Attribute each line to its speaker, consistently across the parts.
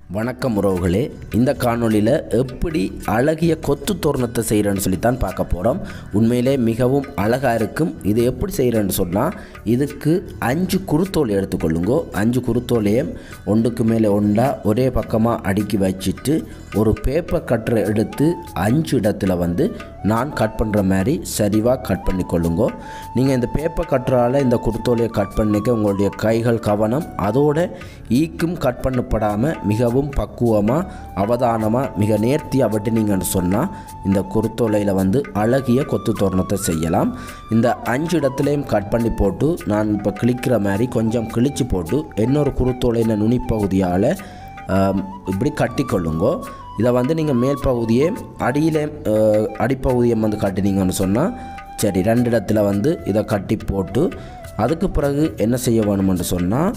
Speaker 1: வணக்கம் உறவுகளே இந்த காணொளியில் எப்படி அழகிய கொத்து தோரணத்தை செய்கிறேன்னு சொல்லித்தான் பார்க்க போகிறோம் உண்மையிலே மிகவும் அழகாக இருக்கும் இது எப்படி செய்கிறேன்னு சொன்னால் இதுக்கு அஞ்சு குருத்தோல் எடுத்துக்கொள்ளுங்கோ அஞ்சு குருத்தோலையும் ஒன்றுக்கு மேலே ஒன்றா ஒரே பக்கமாக அடுக்கி வச்சுட்டு ஒரு பேப்பர் கட்டரை எடுத்து அஞ்சு இடத்துல வந்து நான் கட் பண்ணுற மாதிரி சரிவாக கட் பண்ணி கொள்ளுங்கோ நீங்கள் இந்த பேப்பர் கட்டுறால இந்த குருத்தோலையை கட் பண்ணிக்க உங்களுடைய கைகள் கவனம் அதோட ஈக்கும் கட் பண்ணப்படாமல் மிகவும் பக்குவமாக அவதானமாக மிக நேர்த்தியாக வெட்டினீங்கன்னு சொன்னால் இந்த குருத்தோலையில் வந்து அழகிய கொத்து தோரணத்தை செய்யலாம் இந்த அஞ்சு இடத்துலையும் கட் பண்ணி போட்டு நான் இப்போ கிழிக்கிற மாதிரி கொஞ்சம் கிழிச்சு போட்டு இன்னொரு குருத்தோலையில் நுனிப்பகுதியால் ஆம், இப்படி கட்டிக்கொள்ளுங்கோ இதை வந்து நீங்கள் மேல் பகுதியே அடியிலே அஹ், அடிப்பகுதியை வந்து கட்டினீங்கன்னு சொன்னால் சரி ரெண்டு இடத்துல வந்து இதை கட்டி போட்டு அதுக்கு பிறகு என்ன செய்ய வேணும்னு சொன்னால்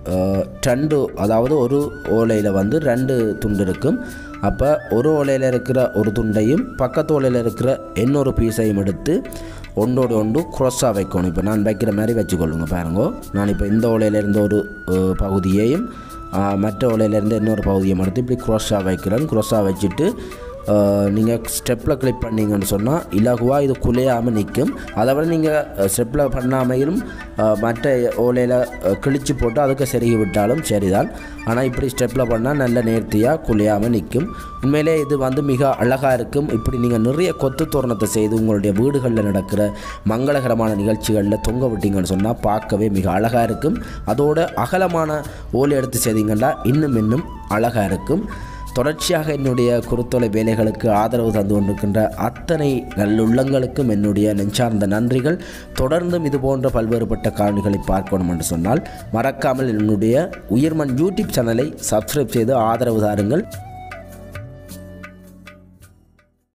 Speaker 1: ரெண்டு அதாவது ஒரு ஓலையில் வந்து ரெண்டு துண்டு இருக்கும் அப்போ ஒரு ஓலையில் இருக்கிற ஒரு துண்டையும் பக்கத்து ஓலையில் இருக்கிற இன்னொரு பீஸையும் எடுத்து ஒன்றோடு ஒன்று க்ராஸாக வைக்கணும் இப்போ நான் வைக்கிற மாதிரி வச்சுக்கொள்ளுங்க பாருங்க நான் இப்போ இந்த ஓலையில இருந்த ஒரு அஹ், பகுதியையும் ஆஹ், மற்ற ஓலையிலேருந்து இன்னொரு பகுதியை எடுத்து இப்படி க்ராஸாக வைக்கிறேன் க்ராஸாக வச்சுட்டு நீங்கள் ஸ்டெப்பில் கிளிக் பண்ணீங்கன்னு சொன்னால் இலகுவாக இது குலையாமல் நிற்கும் அதை விட நீங்கள் ஸ்டெப்பில் பண்ணாமையும் ஆஹ், மற்ற ஓலையில் கிழிச்சு போட்டு அதுக்கு செருகி விட்டாலும் சரிதான் ஆனால் இப்படி ஸ்டெப்பில் பண்ணால் நல்ல நேர்த்தியாக குலையாமல் நிற்கும் உண்மையிலே இது வந்து மிக அழகாக இருக்கும் இப்படி நீங்கள் நிறைய கொத்து தோரணத்தை செய்து உங்களுடைய வீடுகளில் நடக்கிற மங்களகரமான நிகழ்ச்சிகளில் தொங்க விட்டீங்கன்னு சொன்னால் பார்க்கவே மிக அழகாக இருக்கும் அதோட அகலமான ஓலை எடுத்து செய்தீங்கன்னா இன்னும் இன்னும் அழகாக இருக்கும் தொடர்ச்சியாக என்னுடைய குறுத்தொலை வேலைகளுக்கு ஆதரவு தந்து கொண்டிருக்கின்ற அத்தனை நல்லுள்ளங்களுக்கும் என்னுடைய நெஞ்சார்ந்த நன்றிகள் தொடர்ந்தும் இது போன்ற பல்வேறுபட்ட காணொளிகளை பார்க்கணும் என்று சொன்னால் மறக்காமல் என்னுடைய உயர்மன் யூடியூப் சேனலை சப்ஸ்கிரைப் செய்து ஆதரவு தாருங்கள்